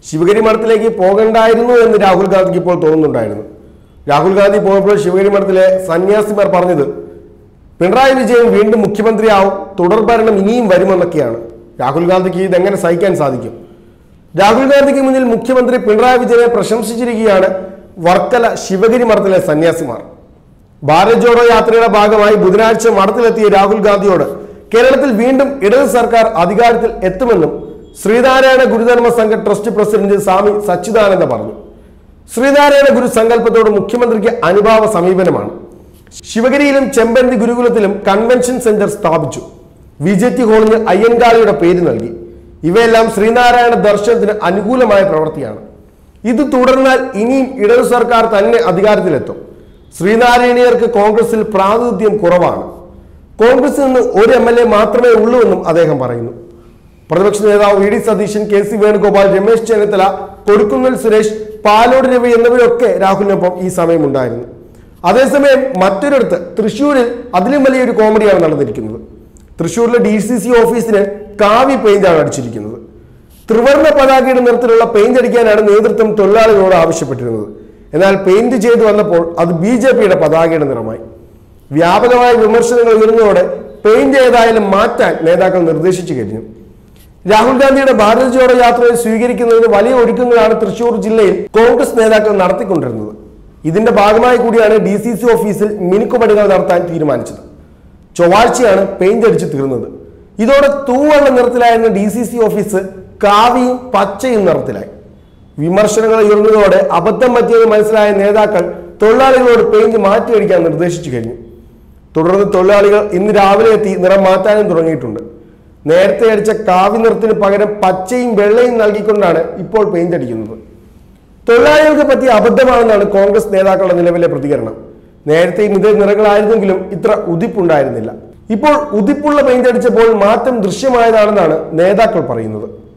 ശിവഗിരി മഠത്തിലേക്ക് പോകണ്ടായിരുന്നു എന്ന് രാഹുൽ ഗാന്ധിക്ക് ഇപ്പോൾ തോന്നുന്നുണ്ടായിരുന്നു രാഹുൽ ഗാന്ധി പോയപ്പോൾ ശിവഗിരി മഠത്തിലെ സന്യാസിമാർ പറഞ്ഞത് പിണറായി വിജയൻ വീണ്ടും മുഖ്യമന്ത്രിയാവും തുടർഭരണം ഇനിയും വരുമെന്നൊക്കെയാണ് രാഹുൽ ഗാന്ധിക്ക് ഇതെങ്ങനെ സഹിക്കാൻ സാധിക്കും രാഹുൽ ഗാന്ധിക്ക് മുന്നിൽ മുഖ്യമന്ത്രി പിണറായി വിജയനെ പ്രശംസിച്ചിരിക്കുകയാണ് വർക്കല ശിവഗിരി മഠത്തിലെ സന്യാസിമാർ ഭാരത് ജോഡോ യാത്രയുടെ ഭാഗമായി ബുധനാഴ്ച മഠത്തിലെത്തിയ രാഹുൽ ഗാന്ധിയോട് കേരളത്തിൽ വീണ്ടും ഇടത് സർക്കാർ അധികാരത്തിൽ എത്തുമെന്നും ശ്രീനാരായണ ഗുരുധർമ്മ സംഘ ട്രസ്റ്റ് പ്രസിഡന്റ് സ്വാമി സച്ചിദാനന്ദ പറഞ്ഞു ശ്രീനാരായണ ഗുരു സങ്കല്പത്തോട് മുഖ്യമന്ത്രിക്ക് അനുഭാവ സമീപനമാണ് ശിവഗിരിയിലും ചെമ്പന്തി ഗുരുകുലത്തിലും കൺവെൻഷൻ സെന്റർ സ്ഥാപിച്ചു വി ജെ ടി ഹാളിന് അയ്യൻകാളിയുടെ പേര് നൽകി ഇവയെല്ലാം ശ്രീനാരായണ ദർശനത്തിന് അനുകൂലമായ പ്രവൃത്തിയാണ് ഇത് തുടർന്നാൽ ഇനിയും ഇടതു സർക്കാർ തന്നെ അധികാരത്തിലെത്തും ശ്രീനാരായണീയർക്ക് കോൺഗ്രസിൽ പ്രാതിനിധ്യം കുറവാണ് കോൺഗ്രസിൽ നിന്ന് ഒരു എം എൽ എ മാത്രമേ ഉള്ളൂ എന്നും അദ്ദേഹം പറയുന്നു പ്രതിപക്ഷ നേതാവ് V D Satheesan K C Venugopal Ramesh Chennithala കൊടുക്കുന്നൽ സുരേഷ് പാലോട് രവി എന്നിവരൊക്കെ രാഹുലിനൊപ്പം ഈ സമയമുണ്ടായിരുന്നു അതേസമയം മറ്റൊരിടത്ത് തൃശ്ശൂരിൽ അതിലും വലിയൊരു കോമഡിയാണ് നടന്നിരിക്കുന്നത് തൃശ്ശൂരിലെ ഡി സി സി ഓഫീസിന് കാവി പെയിന്റാണ് അടിച്ചിരിക്കുന്നത് ത്രിവർണ്ണ പതാകയുടെ നിറത്തിലുള്ള പെയിന്റ് അടിക്കാനാണ് നേതൃത്വം തൊഴിലാളികളോട് ആവശ്യപ്പെട്ടിരുന്നത് എന്നാൽ പെയിന്റ് ചെയ്തു വന്നപ്പോൾ അത് ബി ജെ പിയുടെ പതാകയുടെ നിറമായി വ്യാപകമായ വിമർശനങ്ങൾ ഉയർന്നതോടെ പെയിന്റ് ഏതായാലും മാറ്റാൻ നേതാക്കൾ നിർദ്ദേശിച്ചു കഴിഞ്ഞു രാഹുൽ ഗാന്ധിയുടെ ഭാരത് ജോഡോ യാത്രയെ സ്വീകരിക്കുന്നതിന് വലിയ ഒരുക്കങ്ങളാണ് തൃശൂർ ജില്ലയിൽ കോൺഗ്രസ് നേതാക്കൾ നടത്തിക്കൊണ്ടിരുന്നത് ഇതിന്റെ ഭാഗമായി കൂടിയാണ് ഡി സി സി ഓഫീസിൽ മിനുക്കുപടികൾ നടത്താൻ തീരുമാനിച്ചത് ചൊവ്വാഴ്ചയാണ് പെയിന്റ് അടിച്ച് തീർന്നത് ഇതോടെ തൂവെള്ള നിറത്തിലായിരുന്ന ഡി സി സി ഓഫീസ് കാവിയും പച്ചയും നിറത്തിലായി വിമർശനങ്ങൾ ഉയർന്നതോടെ അബദ്ധം പറ്റിയത് മനസ്സിലായ നേതാക്കൾ തൊഴിലാളികളോട് പെയിന്റ് മാറ്റിയടിക്കാൻ നിർദ്ദേശിച്ചു കഴിഞ്ഞു തുടർന്ന് തൊഴിലാളികൾ ഇന്ന് രാവിലെ എത്തി നിറം മാറ്റാനും തുടങ്ങിയിട്ടുണ്ട് നേരത്തെ അടിച്ച കാവി നിറത്തിന് പകരം പച്ചയും വെള്ളയും നൽകിക്കൊണ്ടാണ് ഇപ്പോൾ പെയിന്റ് അടിക്കുന്നത് തൊഴിലാളികൾക്ക് പറ്റിയ അബദ്ധമാണെന്നാണ് കോൺഗ്രസ് നേതാക്കളുടെ നിലവിലെ പ്രതികരണം നേരത്തെയും ഇതേ നിറങ്ങളായിരുന്നെങ്കിലും ഇത്ര ഉദിപ്പുണ്ടായിരുന്നില്ല ഇപ്പോൾ ഉദിപ്പുള്ള പെയിന്റ് അടിച്ചപ്പോൾ മാറ്റം ദൃശ്യമായതാണെന്നാണ് നേതാക്കൾ പറയുന്നത്